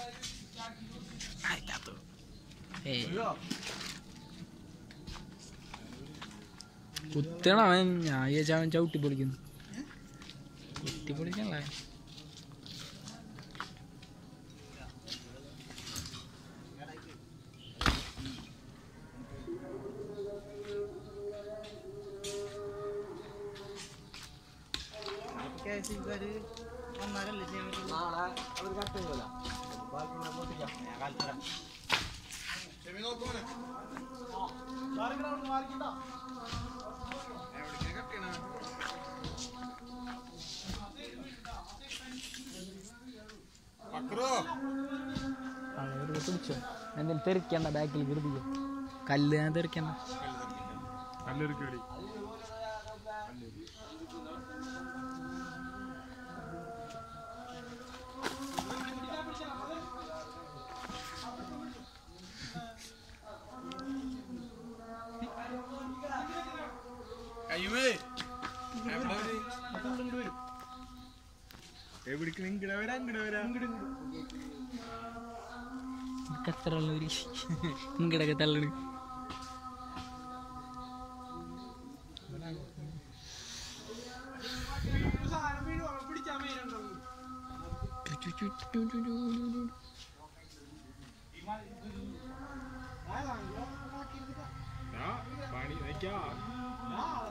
ഏയ് കുത്തണം അവൻ ഞാൻ വിചാരിച്ച അവൻ ചവിട്ടി പൊളിക്കുന്നു കുത്തി പൊളിക്കണല്ലേ അവര് പിടിച്ചോ എന്തെങ്കിലും തെറിക്കണ്ട ബാക്കിൽ കരുതിക്കോ കല്ല് ഞാൻ തെറിക്കണ്ട നല്ലൊരു കളി എവിടേക്ക് ഇങ്ങട വരാ ഇങ്ങട വരാ എത്ര ഉള്ളവര് ഇങ്ങടൊക്കെ തള്ളണ് പണി നയിക്കാ